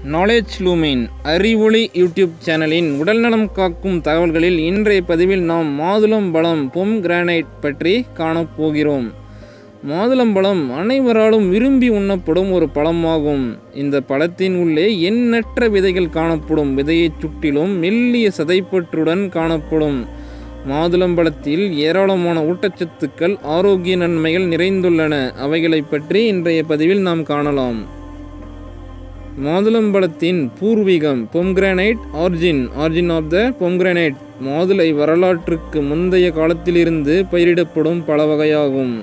knowledge லூமின் அறிவொளி YouTube சேனலின் உடல்நலம் காக்கும் தகவல்களில் இன்றைய பதிவில் நாம் மாதுளம்பழம் பொம் கிரானைட் பற்றி காணப்போகிறோம் மாதுளம்பழம் அனைவராலும் விரும்பி உண்ணப்படும் ஒரு பழமாகும் இந்த பழத்தின் உள்ளே எண்ணற்ற விதைகள் காணப்படும் விதையைச் சுற்றிலும் மெல்லிய சதைப்பற்றுடன் காணப்படும் மாதுளம்பழத்தில் ஏராளமான ஊட்டச்சத்துக்கள் ஆரோக்கிய நன்மைகள் நிறைந்துள்ளன அவைகளை பற்றி இன்றைய பதிவில் நாம் காணலாம் மாதுளம்பழத்தின் பூர்வீகம் pomegranate origin origin of the pomegranate மாதுளை வரலாற்றுக்கு முந்தைய காலத்திலிருந்து பயிரிடப்படும் பல வகையாகும்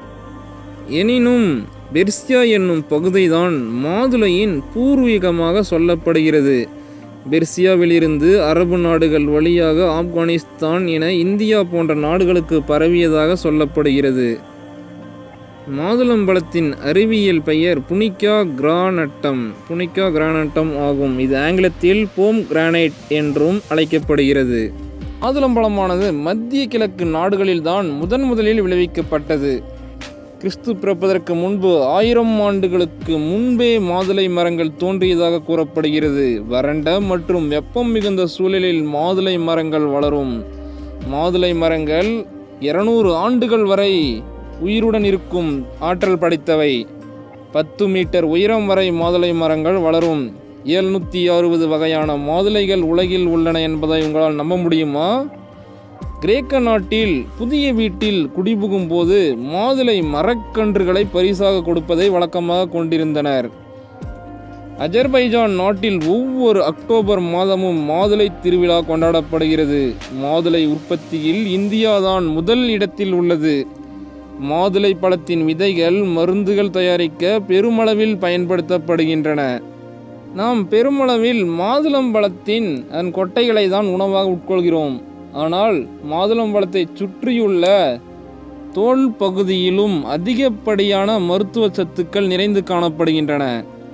எனினும் பெர்சியா என்னும் பகுதிதான் மாதுளையின் பூர்வீகமாக சொல்லப்படுகிறது பெர்சியாவிலிருந்து அரபு நாடுகள் வழியாக ஆப்கானிஸ்தான் என இந்தியா போன்ற நாடுகளுக்கு பரவியதாக சொல்லப்படுகிறது மாதுளம்பழத்தின் அறிவியல் பெயர் புனிக்கா கிரானட்டம் புனிக்கா கிரானட்டம் ஆகும் இது ஆங்கிலத்தில் போம் கிரானைட் என்றும் அழைக்கப்படுகிறது மாதுளம்பழமானது மத்திய கிழக்கு நாடுகளில்தான் முதன் முதலில் விளைவிக்கப்பட்டது கிறிஸ்து பிறப்பதற்கு முன்பு ஆயிரம் ஆண்டுகளுக்கு முன்பே மாதுளை மரங்கள் தோன்றியதாக கூறப்படுகிறது வறண்ட மற்றும் வெப்பம் மிகுந்த சூழலில் மாதுளை மரங்கள் வளரும் மாதுளை மரங்கள் இருநூறு ஆண்டுகள் வரை உயிருடன் இருக்கும் ஆற்றல் படைத்தவை பத்து மீட்டர் உயரம் வரை மாதுளை மரங்கள் வளரும் எழுநூற்றி அறுபது வகையான மாதுளைகள் உலகில் உள்ளன என்பதை உங்களால் நம்ப முடியுமா கிரேக்க நாட்டில் புதிய வீட்டில் குடிபுகும் போது மாதுளை மரக்கன்றுகளை பரிசாக கொடுப்பதை வழக்கமாக கொண்டிருந்தனர் அஜர்பைஜான் நாட்டில் ஒவ்வொரு அக்டோபர் மாதமும் மாதுளை திருவிழா கொண்டாடப்படுகிறது மாதுளை உற்பத்தியில் இந்தியாதான் முதல் இடத்தில் உள்ளது மாதுளை பழத்தின் விதைகள் மருந்துகள் தயாரிக்க பெருமளவில் பயன்படுத்தப்படுகின்றன நாம் பெருமளவில் மாதுளம்பழத்தின் அதன் கொட்டைகளை தான் உணவாக உட்கொள்கிறோம் ஆனால் மாதுளம்பழத்தை சுற்றியுள்ள தோல் பகுதியிலும் அதிகப்படியான மருத்துவ சத்துக்கள் நிறைந்து காணப்படுகின்றன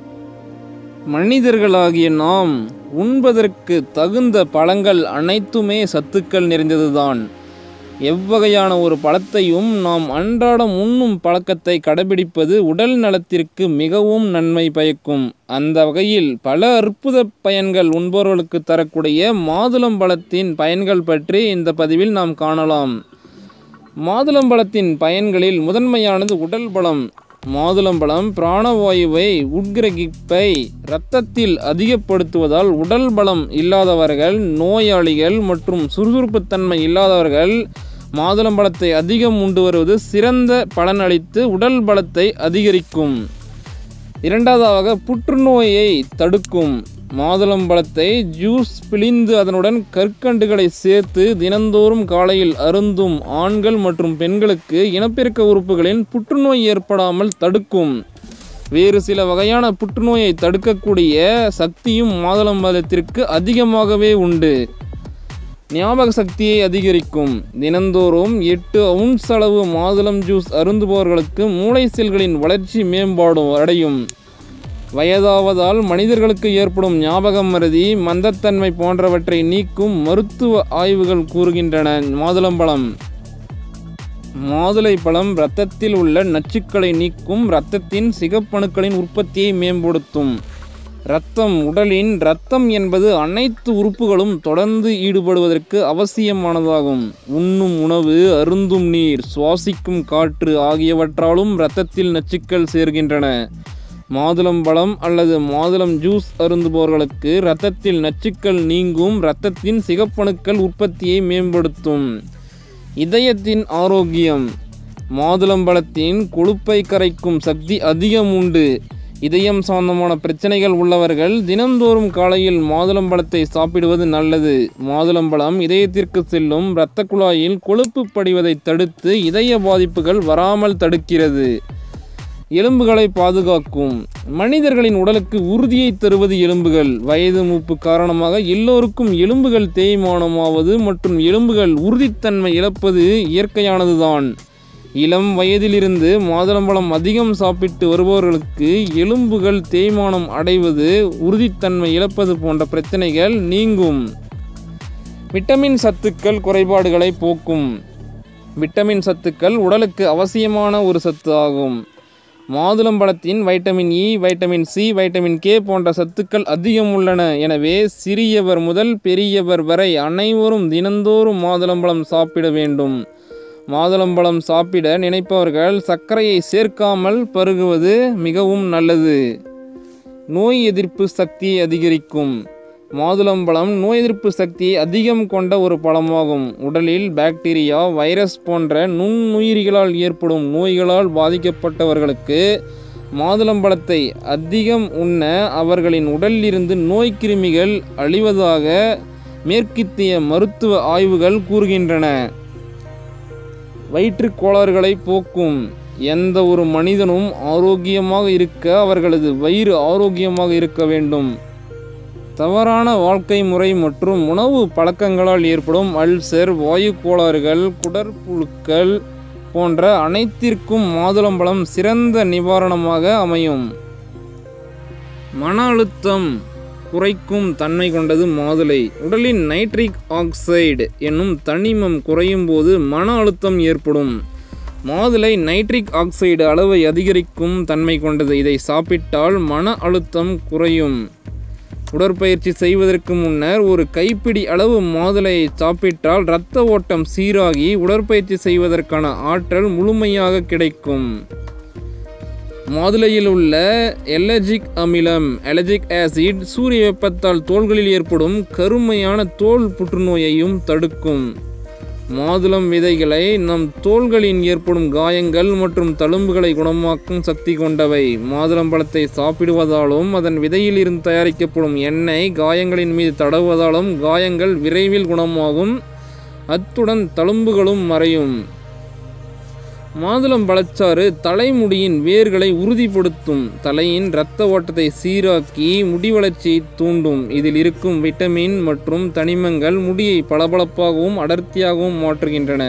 மனிதர்களாகிய நாம் உண்பதற்கு தகுந்த பழங்கள் அனைத்துமே சத்துக்கள் நிறைந்ததுதான் எவ்வகையான ஒரு பழத்தையும் நாம் அன்றாடம் உண்ணும் பழக்கத்தை கடைபிடிப்பது உடல் நலத்திற்கு மிகவும் நன்மை பயக்கும் அந்த வகையில் பல அற்புத பயன்கள் உண்பவர்களுக்கு தரக்கூடிய மாதுளம்பழத்தின் பயன்கள் பற்றி இந்த பதிவில் நாம் காணலாம் மாதுளம்பழத்தின் பயன்களில் முதன்மையானது உடல் பலம் மாதுளம்பழம் பிராணவாயுவை உட்கிரகிப்பை இரத்தத்தில் அதிகப்படுத்துவதால் உடல் பலம் இல்லாதவர்கள் நோயாளிகள் மற்றும் சுறுசுறுப்புத்தன்மை இல்லாதவர்கள் மாதுளம்பழத்தை அதிகம் உண்டு வருவது சிறந்த பலனளித்து உடல் பலத்தை அதிகரிக்கும் இரண்டாவதாக புற்றுநோயை தடுக்கும் மாதுளம்பழத்தை ஜூஸ் பிழிந்து அதனுடன் கற்கண்டுகளை சேர்த்து தினந்தோறும் காலையில் அருந்தும் ஆண்கள் மற்றும் பெண்களுக்கு இனப்பெருக்க உறுப்புகளின் புற்றுநோய் ஏற்படாமல் தடுக்கும் வேறு சில வகையான புற்றுநோயை தடுக்கக்கூடிய சக்தியும் மாதுளம்பழத்திற்கு அதிகமாகவே உண்டு ஞாபக சக்தியை அதிகரிக்கும் தினந்தோறும் எட்டு அவுன்ஸ் அளவு மாதுளம் ஜூஸ் அருந்துபவர்களுக்கு மூளை செல்களின் வளர்ச்சி மேம்பாடு அடையும் வயதாவதால் மனிதர்களுக்கு ஏற்படும் ஞாபக மறதி மந்தத்தன்மை போன்றவற்றை நீக்கும் மருத்துவ ஆய்வுகள் கூறுகின்றன மாதுளம்பழம் மாதுளை பழம் இரத்தத்தில் உள்ள நச்சுக்களை நீக்கும் இரத்தத்தின் சிகப்பணுக்களின் உற்பத்தியை மேம்படுத்தும் இரத்தம் உடலின் இரத்தம் என்பது அனைத்து உறுப்புகளும் தொடர்ந்து ஈடுபடுவதற்கு அவசியமானதாகும் உண்ணும் உணவு அருந்தும் நீர் சுவாசிக்கும் காற்று ஆகியவற்றாலும் இரத்தத்தில் நச்சுக்கள் சேர்கின்றன மாதுளம்பழம் அல்லது மாதுளம் ஜூஸ் அருந்துபவர்களுக்கு இரத்தத்தில் நச்சுக்கள் நீங்கும் இரத்தத்தின் சிகப்பணுக்கள் உற்பத்தியை மேம்படுத்தும் இதயத்தின் ஆரோக்கியம் மாதுளம்பழத்தின் கொழுப்பை கரைக்கும் சக்தி அதிகம் உண்டு இதயம் சம்பந்தமான பிரச்சனைகள் உள்ளவர்கள் தினந்தோறும் காலையில் மாதுளம்பழத்தை சாப்பிடுவது நல்லது மாதுளம்பழம் இதயத்திற்கு செல்லும் இரத்த குழாயில் கொழுப்பு படிவதை தடுத்து இதய பாதிப்புகள் வராமல் தடுக்கிறது எலும்புகளை பாதுகாக்கும் மனிதர்களின் உடலுக்கு உறுதியை தருவது எலும்புகள் வயது மூப்பு காரணமாக எல்லோருக்கும் எலும்புகள் தேய்மானமாவது மற்றும் எலும்புகள் உறுதித்தன்மை இழப்பது இயற்கையானதுதான் இளம் வயதிலிருந்து மாதுளம்பழம் அதிகம் சாப்பிட்டு வருபவர்களுக்கு எலும்புகள் தேய்மானம் அடைவது உறுதித்தன்மை இழப்பது போன்ற பிரச்சனைகள் நீங்கும் விட்டமின் சத்துக்கள் குறைபாடுகளை போக்கும் விட்டமின் சத்துக்கள் உடலுக்கு அவசியமான ஒரு சத்து ஆகும் மாதுளம்பழத்தின் vitamin E vitamin C vitamin K போன்ற சத்துக்கள் அதிகம் உள்ளன எனவே சிறியவர் முதல் பெரியவர் வரை அனைவரும் தினந்தோறும் மாதுளம்பழம் சாப்பிட வேண்டும் மாதுளம்பழம் சாப்பிட நினைப்பவர்கள் சர்க்கரையை சேர்க்காமல் பருகுவது மிகவும் நல்லது நோய் எதிர்ப்பு சக்தியை அதிகரிக்கும் மாதுளம்பழம் நோய் எதிர்ப்பு சக்தியை அதிகம் கொண்ட ஒரு பழமாகும் உடலில் பாக்டீரியா வைரஸ் போன்ற நுண்ணுயிரிகளால் ஏற்படும் நோய்களால் பாதிக்கப்பட்டவர்களுக்கு மாதுளம்பழத்தை அதிகம் உண்ண அவர்களின் உடலில் இருந்து நோய் கிருமிகள் அழிவதாக மேற்கத்திய மருத்துவ ஆய்வுகள் கூறுகின்றன வயிற்றுக் கோளாறுகளை போக்கும் எந்த ஒரு மனிதனும் ஆரோக்கியமாக இருக்க அவர்களது வயிறு ஆரோக்கியமாக இருக்க வேண்டும் தவறான வாழ்க்கை முறை மற்றும் உணவு பழக்கங்களால் ஏற்படும் அல்சர் வாயு கோளாறுகள் குடற்புழுக்கள் போன்ற அனைத்திற்கும் மாதுளம்பழம் சிறந்த நிவாரணமாக அமையும் மன அழுத்தம் குறைக்கும் தன்மை கொண்டது மாதுளை உடலின் நைட்ரிக் ஆக்சைடு என்னும் தனிமம் குறையும் போது மன அழுத்தம் ஏற்படும் மாதுளை நைட்ரிக் ஆக்சைடு அளவை அதிகரிக்கும் தன்மை கொண்டது இதை சாப்பிட்டால் மன அழுத்தம் குறையும் உடற்பயிற்சி செய்வதற்கு முன்னர் ஒரு கைப்பிடி அளவு மாதுளையை சாப்பிட்டால் இரத்த ஓட்டம் சீராகி உடற்பயிற்சி செய்வதற்கான ஆற்றல் முழுமையாக கிடைக்கும் மாதுளையில் உள்ள எலர்ஜிக் அமிலம் எலர்ஜிக் ஆசிட் சூரிய வெப்பத்தால் தோள்களில் ஏற்படும் கருமையான தோல் புற்றுநோயையும் தடுக்கும் மாதுளம் விதைகளை நம் தோள்களில் ஏற்படும் காயங்கள் மற்றும் தழும்புகளை குணமாக்கும் சக்தி கொண்டவை மாதுளம் பழத்தை சாப்பிடுவதாலும் அதன் விதையில் இருந்து தயாரிக்கப்படும் எண்ணெய் காயங்களின் மீது தடவுவதாலும் காயங்கள் விரைவில் குணமாகும் அத்துடன் தழும்புகளும் மறையும் மாதுளம் பழச்சாறு தலைமுடியின் வேர்களை உறுதிப்படுத்தும் தலையின் இரத்த ஓட்டத்தை சீராக்கி முடி வளர்ச்சியை தூண்டும் இதில் இருக்கும் விட்டமின் மற்றும் தனிமங்கள் முடியை பளபளப்பாகவும் அடர்த்தியாகவும் மாற்றுகின்றன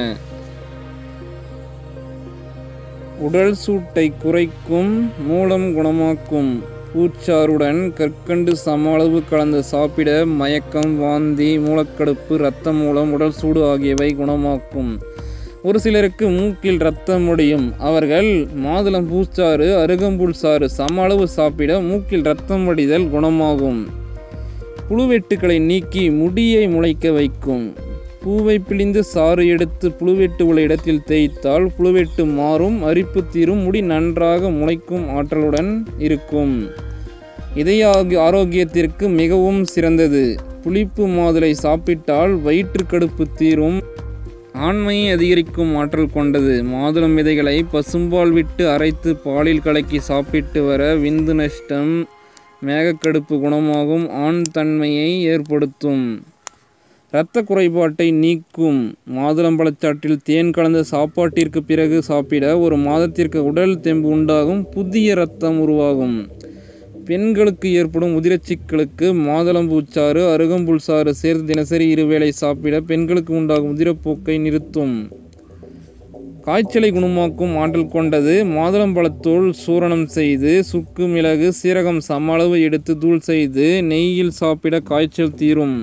உடல் சூட்டை குறைக்கும் மூலம் குணமாக்கும் பூச்சாறுடன் கற்கண்டு சம அளவு கலந்து சாப்பிட மயக்கம் வாந்தி மூலக்கடுப்பு இரத்த மூலம் உடல் சூடு ஆகியவை குணமாக்கும் ஒரு சிலருக்கு மூக்கில் ரத்தம் முடியும் அவர்கள் மாதுளம் பூச்சாறு அருகம்புல் சாறு சம அளவு சாப்பிட மூக்கில் ரத்தம் வடிதல் குணமாகும் புழுவெட்டுக்களை நீக்கி முடியை முளைக்க வைக்கும் பூவை பிழிந்து சாறு எடுத்து புழுவெட்டு உள்ள இடத்தில் தேய்த்தால் புழுவெட்டு மாறும் அரிப்பு தீரும் முடி நன்றாக முளைக்கும் ஆற்றலுடன் இருக்கும் இதய ஆகி- ஆரோக்கியத்திற்கு மிகவும் சிறந்தது புளிப்பு மாதுளை சாப்பிட்டால் வயிற்றுக்கடுப்பு தீரும் ஆண்மையை அதிகரிக்கும் ஆற்றல் கொண்டது மாதுளம் விதைகளை பசும்பால் விட்டு அரைத்து பாலில் கலக்கி சாப்பிட்டு வர விந்து நஷ்டம் மேகக்கடுப்பு குணமாகும் ஆண் தன்மையை ஏற்படுத்தும் இரத்த குறைபாட்டை நீக்கும் மாதுளம்பழச்சாற்றில் தேன் கலந்த சாப்பாட்டிற்கு பிறகு சாப்பிட ஒரு மாதத்திற்கு உடல் தெம்பு உண்டாகும் புதிய இரத்தம் உருவாகும் பெண்களுக்கு ஏற்படும் உதிரச்சிக்கலுக்கு மாதுளம்பூச்சாறு அருகம்புல் சாறு சேர்த்து தினசரி இருவேளை சாப்பிட பெண்களுக்கு உண்டாகும் உதிரப்போக்கை நிறுத்தும் காய்ச்சலை குணமாக்கும் ஆற்றல் கொண்டது மாதுளம்பழத்தோல் சூரணம் செய்து சுக்கு மிளகு சீரகம் சம அளவு எடுத்து தூள் செய்து நெய்யில் சாப்பிட காய்ச்சல் தீரும்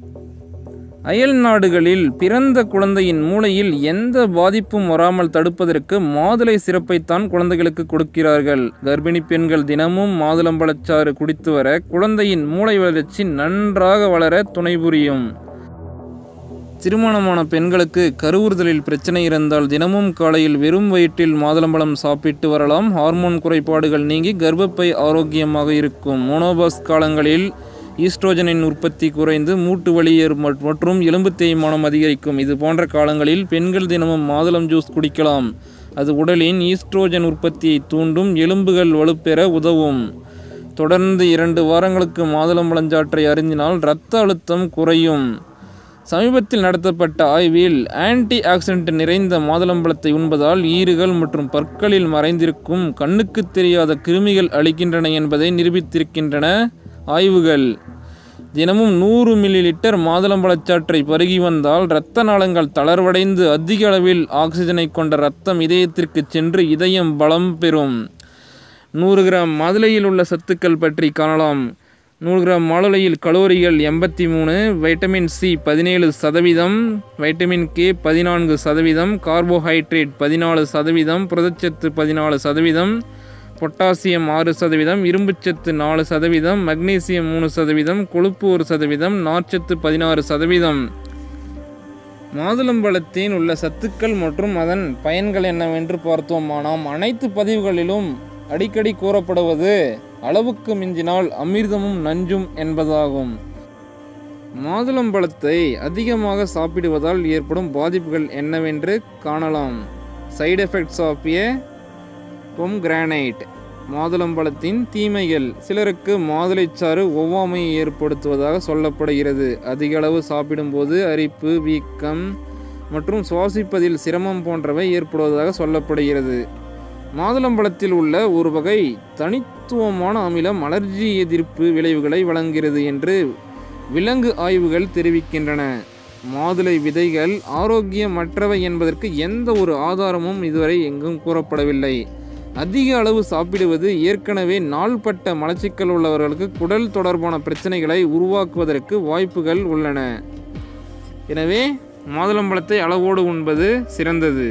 அயல் நாடுகளில் பிறந்த குழந்தையின் மூளையில் எந்த பாதிப்பும் வராமல் தடுப்பதற்கு மாதுளை சிறப்பைத்தான் குழந்தைகளுக்கு கொடுக்கிறார்கள் கர்ப்பிணி பெண்கள் தினமும் மாதுளம்பழச்சாறு குடித்து வர குழந்தையின் மூளை வளர்ச்சி நன்றாக வளர துணை புரியும் திருமணமான பெண்களுக்கு கருவுறுதலில் பிரச்சனை இருந்தால் தினமும் காலையில் வெறும் வயிற்றில் மாதுளம்பழம் சாப்பிட்டு வரலாம் ஹார்மோன் குறைபாடுகள் நீங்கி கர்ப்பப்பை ஆரோக்கியமாக இருக்கும் மோனோபாஸ் காலங்களில் ஈஸ்ட்ரோஜனின் உற்பத்தி குறைந்து மூட்டு வலி ஏற்~ மற்றும் எலும்பு தேய்மானம் அதிகரிக்கும் இது போன்ற காலங்களில் பெண்கள் தினமும் மாதுளம் ஜூஸ் குடிக்கலாம் அது உடலின் ஈஸ்ட்ரோஜன் உற்பத்தியை தூண்டும் எலும்புகள் வலுப்பெற உதவும் தொடர்ந்து இரண்டு வாரங்களுக்கு மாதுளம்பழஞ்சாற்றை அருந்தினால் இரத்த அழுத்தம் குறையும் சமீபத்தில் நடத்தப்பட்ட ஆய்வில் ஆன்டி ஆக்சிடென்ட் நிறைந்த மாதுளம்பழத்தை உண்பதால் ஈறுகள் மற்றும் பற்களில் மறைந்திருக்கும் கண்ணுக்கு தெரியாத கிருமிகள் அளிக்கின்றன என்பதை நிரூபித்திருக்கின்றன ஆய்வுகள் தினமும் நூறு மில்லி லிட்டர் மாதுளம்பழச்சாற்றை பருகி வந்தால் இரத்த நாளங்கள் தளர்வடைந்து அதிக அளவில் ஆக்சிஜனை கொண்ட இரத்தம் இதயத்திற்கு சென்று இதயம் பலம் பெறும் நூறு கிராம் மாதுளையில் உள்ள சத்துக்கள் பற்றி காணலாம் நூறு கிராம் மாதுளையில் கலோரிகள் எண்பத்தி மூணு வைட்டமின் சி பதினேழு சதவீதம் வைட்டமின் கே பதினான்கு சதவீதம் கார்போஹைட்ரேட் பதினாலு சதவீதம் புரதச்சத்து பதினாலு சதவீதம் பொட்டாசியம் ஆறு சதவீதம் இரும்புச்சத்து நாலு சதவீதம் மக்னீசியம் மூணு சதவீதம் கொழுப்பு ஒரு சதவீதம் நார்ச்சத்து பதினாறு சதவீதம் மாதுளம்பழத்தின் உள்ள சத்துக்கள் மற்றும் அதன் பயன்கள் என்னவென்று பார்த்தோமானால் அனைத்து பதிவுகளிலும் அடிக்கடி கூறப்படுவது அளவுக்கு மிஞ்சினால் அமிர்தமும் நஞ்சும் என்பதாகும் மாதுளம்பழத்தை அதிகமாக சாப்பிடுவதால் ஏற்படும் பாதிப்புகள் என்னவென்று காணலாம் side effects of a pomegranate மாதுளம்பழத்தின் தீமைகள் சிலருக்கு மாதுளைச்சாறு ஒவ்வாமையை ஏற்படுத்துவதாக சொல்லப்படுகிறது அதிக அளவு சாப்பிடும்போது அரிப்பு வீக்கம் மற்றும் சுவாசிப்பதில் சிரமம் போன்றவை ஏற்படுவதாக சொல்லப்படுகிறது மாதுளம்பழத்தில் உள்ள ஒரு வகை தனித்துவமான அமிலம் அலர்ஜி எதிர்ப்பு விளைவுகளை வழங்குகிறது என்று விலங்கு ஆய்வுகள் தெரிவிக்கின்றன மாதுளை விதைகள் ஆரோக்கியமற்றவை என்பதற்கு எந்த ஒரு ஆதாரமும் இதுவரை எங்கும் கூறப்படவில்லை அதிக அளவு சாப்பிடுவது ஏற்கனவே நாள்பட்ட மலச்சிக்கல் உள்ளவர்களுக்கு குடல் தொடர்பான பிரச்சனைகளை உருவாக்குவதற்கு வாய்ப்புகள் உள்ளன எனவே மாதுளம்பழத்தை அளவோடு உண்பது சிறந்தது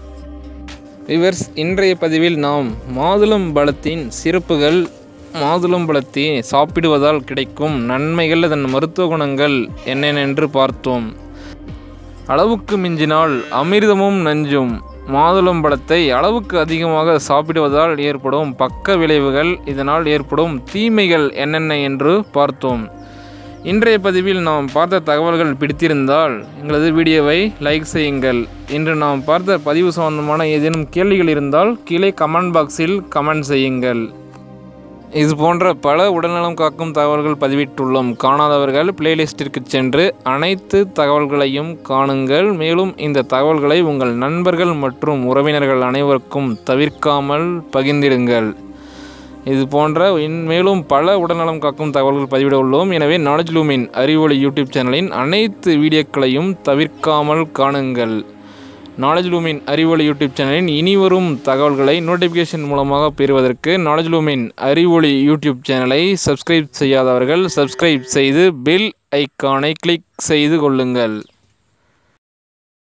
விவர்ஸ் இன்றைய பதிவில் நாம் மாதுளம்பழத்தின் சிறப்புகள் மாதுளம்பழத்தை சாப்பிடுவதால் கிடைக்கும் நன்மைகள் அதன் மருத்துவ குணங்கள் என்னென்னென்று பார்த்தோம் அளவுக்கு மிஞ்சினால் அமிர்தமும் நஞ்சும் மாதுளம்பழத்தை அளவுக்கு அதிகமாக சாப்பிடுவதால் ஏற்படும் பக்க விளைவுகள் இதனால் ஏற்படும் தீமைகள் என்னென்ன என்று பார்த்தோம் இன்றைய பதிவில் நாம் பார்த்த தகவல்கள் பிடித்திருந்தால் எங்களது வீடியோவை லைக் செய்யுங்கள் இன்று நாம் பார்த்த பதிவு சம்பந்தமான ஏதேனும் கேள்விகள் இருந்தால் கீழே கமெண்ட் பாக்ஸில் கமெண்ட் செய்யுங்கள் இது போன்ற பல உடல்நலம் காக்கும் தகவல்கள் பதிவிட்டுள்ளோம் காணாதவர்கள் பிளேலிஸ்டிற்கு சென்று அனைத்து தகவல்களையும் காணுங்கள் மேலும் இந்த தகவல்களை உங்கள் நண்பர்கள் மற்றும் உறவினர்கள் அனைவருக்கும் தவிர்க்காமல் பகிர்ந்திடுங்கள் இது போன்ற இன் மேலும் பல உடல்நலம் காக்கும் தகவல்கள் பதிவிட உள்ளோம் எனவே நாலேஜ் லூமின் அறிவொளி யூடியூப் சேனலின் அனைத்து வீடியோக்களையும் தவிர்க்காமல் காணுங்கள் நாலேஜ் லூமின் அறிவொளி யூடியூப் சேனலின் இனிவரும் தகவல்களை நோட்டிஃபிகேஷன் மூலமாக பெறுவதற்கு நாலேஜ் லூமின் அறிவொளி யூடியூப் சேனலை சப்ஸ்கிரைப் செய்யாதவர்கள் சப்ஸ்கிரைப் செய்து பெல் ஐக்கானை கிளிக் செய்து கொள்ளுங்கள்